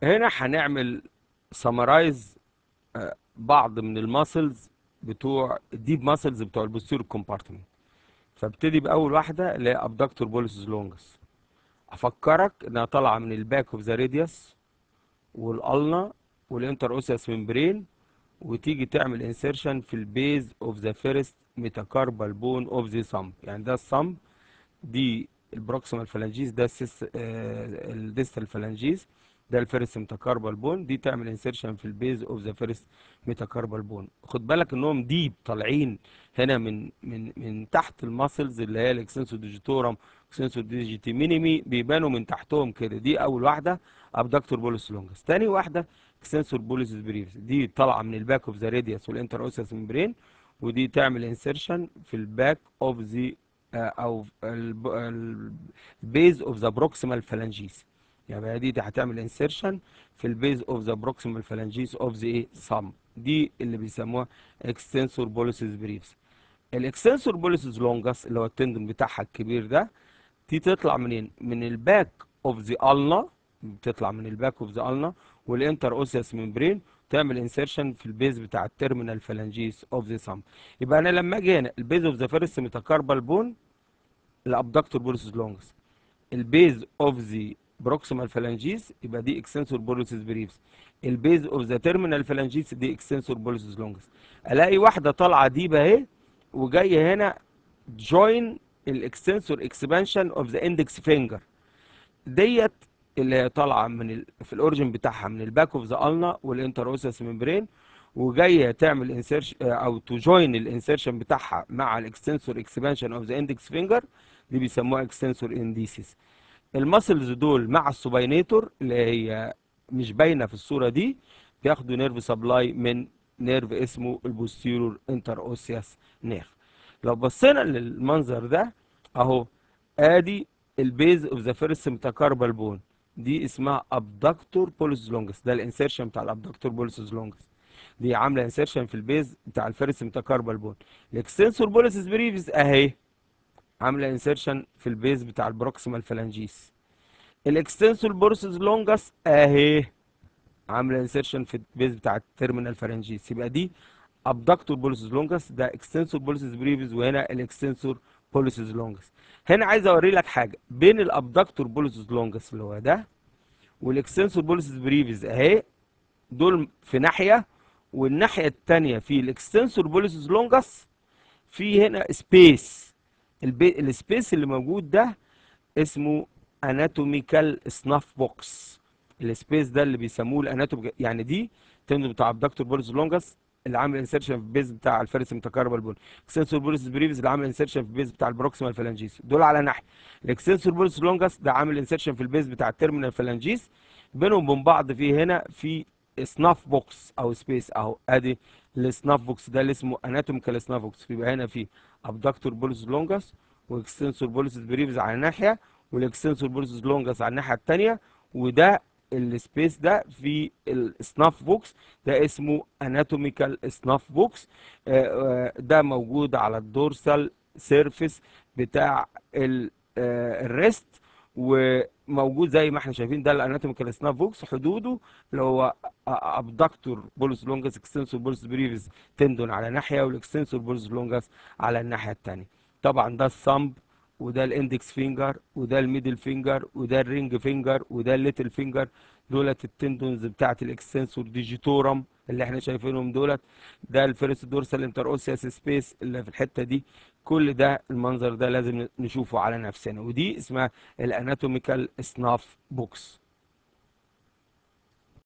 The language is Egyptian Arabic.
هنا هنعمل سمرايز بعض من الماسلز بتوع الديب ماسلز بتوع البوستيريور كومبارتمنت فابتدي باول واحده اللي هي ابدكتور بوليسز لونجس افكرك انها طالعه من الباك اوف ذا راديوس والالنا والانتر اوسيس ممبرين وتيجي تعمل انسيرشن في البيز اوف ذا فيرست ميتاكاربال بون اوف ذا صمب يعني ده الصمب دي البروكسيمال فالانجيز ده السيس آه الديستال فالانجيز ده الفيرست ميتاكاربال بون دي تعمل انسيرشن في البيز اوف ذا فيرست ميتاكاربال بون خد بالك انهم ديب طالعين هنا من من من تحت الماسلز اللي هي الاكسنسو ديجيتورم اكسنسو ديجيتي مينيمي بيبانوا من تحتهم كده دي اول واحده ابدكتور بوليس لونجس تاني واحده اكسنسور بوليس بريفس دي طالعه من الباك اوف ذا راديوس والانتر اوسيس ممبرين ودي تعمل انسيرشن في الباك اوف ذا او البيز اوف ذا بروكسيمال فالانجيز يعني دي, دي هتعمل انسيرشن في البيز اوف ذا بروكسيمال فالانجيز اوف ذا ايه سم دي اللي بيسموها اكستنسور بوليسز بريفس الاكستنسور بوليسز لونجس اللي هو التندون بتاعها الكبير ده دي تطلع منين من الباك اوف ذا النا بتطلع من الباك اوف ذا النا والانتر اوسيس ممبرين تعمل انسيرشن في البيز بتاع التيرمينال فالانجيز اوف ذا سم يبقى انا لما اجي هنا البيز اوف ذا فيرست ميتاكاربال بون الابدكتور بوليسز لونجس البيز اوف ذا بروكسيمال فالانجيز يبقى دي اكستنسور بوليسز بريفس البيز اوف ذا تيرمينال فالانجيز دي اكستنسور بوليسز لونجس الاقي واحده طالعه ديب اهي وجايه هنا جوين الاكستنسور اكسبانشن اوف ذا اندكس فينجر ديت اللي هي طالعه من ال... في الاوريجن بتاعها من الباك اوف ذا النا والانتر اوسيس ممبرين وجايه تعمل انسيرش او تو جوين الانسيرشن بتاعها مع الاكستنسور اكسبانشن اوف ذا اندكس فينجر دي بيسموها اكستنسور انديسيس الماسلز دول مع السوباينيتور اللي هي مش باينه في الصوره دي بياخدوا نيرف سبلاي من نيرف اسمه البوستيرور انتر اوسياس نيرف لو بصينا للمنظر ده اهو ادي البيز اوف ذا فيرست ميتاكاربال بون دي اسمها ابدكتور بوليس لونجس ده الانسيرشن بتاع الابدكتور بوليس لونجس دي عامله انسيرشن في البيز بتاع الفيرست ميتاكاربال بون الاكستنسور بوليس بريفيس اهي عامله انسيرشن في البيز بتاع البروكسيمال فالانجيس الاكستنسور بورسز لونجس اهي عامله انسيرشن في البيز بتاع التيرمينال فالانجيس يبقى دي ابدكتور بوليسز لونجس ده اكستنسور بوليسز بريفيس وهنا الاكستنسور بوليسز لونجس هنا عايز اوري لك حاجه بين الابدكتور بوليسز لونجس اللي هو ده والاكستنسور بوليسز بريفيس اهي دول في ناحيه والناحيه الثانيه في الاكستنسور بوليسز لونجس في هنا سبيس السبيس اللي موجود ده اسمه اناتوميكال سناف بوكس السبيس ده اللي بيسموه الاناتومي يعني دي تندون بتاع ابدكتور بوليس لونجس اللي عامل انسيرشن في البيز بتاع الفيرست ميتاكاربال بون اكستنسور بوليس بريفيس اللي عامل انسيرشن في البيز بتاع البروكسيمال فالانجيس دول على ناحيه الاكستنسور بوليس لونجس ده عامل انسيرشن في البيز بتاع التيرمينال فالانجيس بينهم وبين بعض في هنا في سناف بوكس او سبيس اهو ادي السناف بوكس ده اللي اسمه اناتوميكال سناف بوكس يبقى هنا في ابدكتور بوليس لونجس واكستنسور بوليس بريفيس على ناحيه والاكستنسور بوليس لونجس على الناحيه الثانيه وده السبيس ده في السناف بوكس ده اسمه اناتوميكال سناف بوكس ده موجود على الدورسال سيرفيس بتاع الريست وموجود زي ما احنا شايفين ده الاناتوميكال سناف بوكس حدوده اللي هو ابدكتور بولس لونجس اكستنسور بولس بريفيس تندون على ناحيه والاكستنسور بولس لونجس على الناحيه الثانيه طبعا ده الصمب وده الاندكس فينجر وده الميدل فينجر وده الرينج فينجر وده الليتل فينجر دولت التندونز بتاعت الاكستنسور ديجيتورم اللي احنا شايفينهم دولت ده الفيرست دورسال انتر اوسياس سبيس اللي في الحته دي كل ده المنظر ده لازم نشوفه على نفسنا ودي اسمها الاناتوميكال سناف بوكس